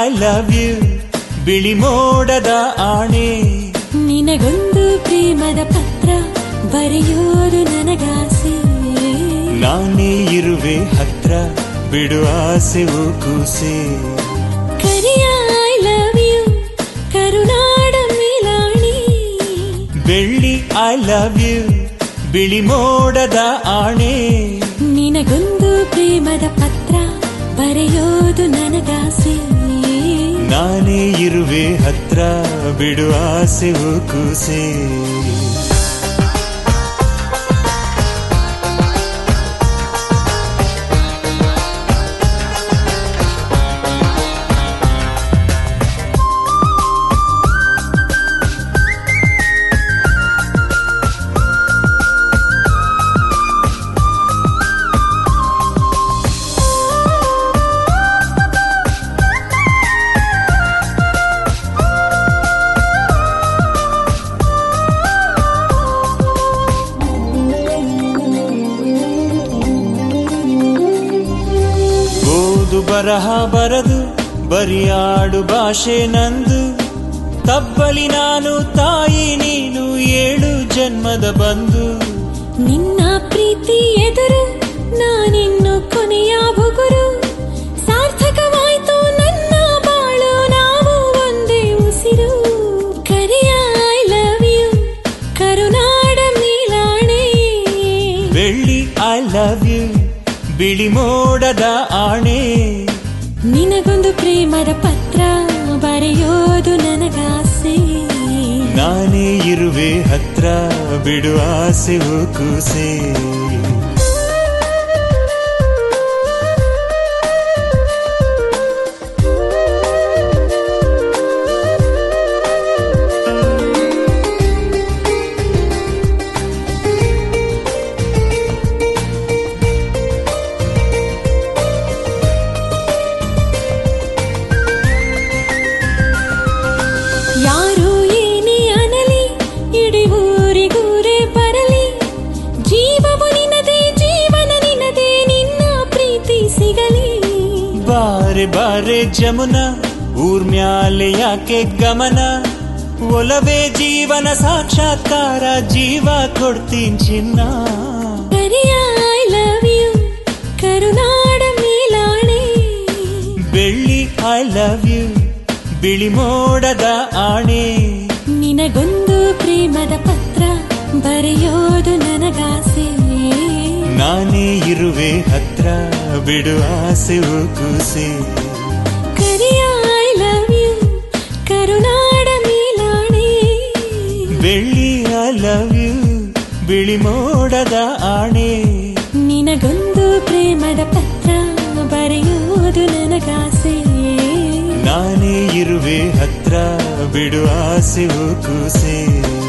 I love you ಬಿಳಿ ಮೋಡದ ಆಣೆ ನಿನಗೊಂದು ಪ್ರೇಮದ ಪತ್ರ ಬರೆಯೋದು ನನಗಾಸೆ ನಾನೇ ಇರುವೆ ಹತ್ರ ಬಿಡು ಆಸೆವು ಕೂಸೆ ಕರಿಯ ಐ ಲವ್ ಯು ಕರುನಾಡ ಮೇಲಾಣಿ ಬೆಳ್ಳಿ ಐ ಲವ್ ಯು ಬಿಳಿ ಮೋಡದ ಆಣೆ ನಿನಗೊಂದು ಪ್ರೇಮದ ಪತ್ರ ಬರೆಯೋದು ನನಗಾಸೆ ನಾನೇ ಇರುವೆ ಹತ್ರ ಬಿಡು ಆಸೆವು ಕೂಸೆ ಓದು ಬರಹ ಬರದು ಬರಿಯಾಡು ಭಾಷೆ ನಂದು ತಬ್ಬಲಿ ನಾನು ತಾಯಿ ನೀನು ಏಳು ಜನ್ಮದ ಬಂದು ನಿನ್ನ ಪ್ರೀತಿ ಎದುರು ನಾನಿನ್ನು ಕೊನೆಯ ಬುಗುರು ಸಾರ್ಥಕವಾಯ್ತು ನನ್ನ ಬಾಳು ನಾವು ಒಂದೇ ಉಸಿರು ಕರಿಯ ಐ ಲವ್ ಯು ಕರುನಾಡ ಮೇಲಾಣೆ ಬೆಳ್ಳಿ ಐ ಲವ್ ಯು ಬಿಳಿ ಮೋಡದ ಆಣೆ ನಿನಗೊಂದು ಪ್ರೇಮದ ಪತ್ರ ಬರೆಯೋದು ನನಗಾಸೆ ನಾನೇ ಇರುವೆ ಹತ್ರ ಬಿಡು ಆಸೆವು ಕೂಸೆ ಯಾರು ಏನೇ ಅನಲಿ ಇಡೀ ಊರಿಗೂರೇ ಬರಲಿ ಜೀವವು ನಿನದೇ ಜೀವನ ನಿನದೇ ನಿನ್ನ ಪ್ರೀತಿ ಸಿಗಲಿ ಬಾರೆ ಬಾರೆ ಜಮುನ ಊರ್ಮ್ಯಾಲೆ ಯಾಕೆ ಗಮನ ಒಲವೇ ಜೀವನ ಸಾಕ್ಷಾತ್ಕಾರ ಜೀವ ಕೊಡ್ತೀನಿ ಚಿನ್ನ ಕರಿಯ ಐ ಲವ್ ಯು ಕರುನಾಡ ಮೇಲಾಣೆ ಬೆಳ್ಳಿ ಐ ಲವ್ ಯು ಬಿಳಿ ಮೋಡದ ಆಣೆ ನಿನಗೊಂದು ಪ್ರೇಮದ ಪತ್ರ ಬರೆಯೋದು ನನಗಾಸೆ ನಾನೇ ಇರುವೆ ಹತ್ರ ಬಿಡು ಆಸೆವು ಕೂಸೆ ಕರಿಯ ಐ ಲವ್ ಯು ಕರುನಾಡ ಮೇಲಾಣೆ ಬೆಳ್ಳಿ ಐ ಲವ್ ಯು ಬಿಳಿ ಮೋಡದ ಆಣೆ ನಿನಗೊಂದು ಪ್ರೇಮದ ಪತ್ರ ಬರೆಯುವುದು ನನಗಾಸೆ ನಾನೇ ಇರುವೆ ಹತ್ರ ಬಿಡು ಆಸೆವು ಕೂಸೆ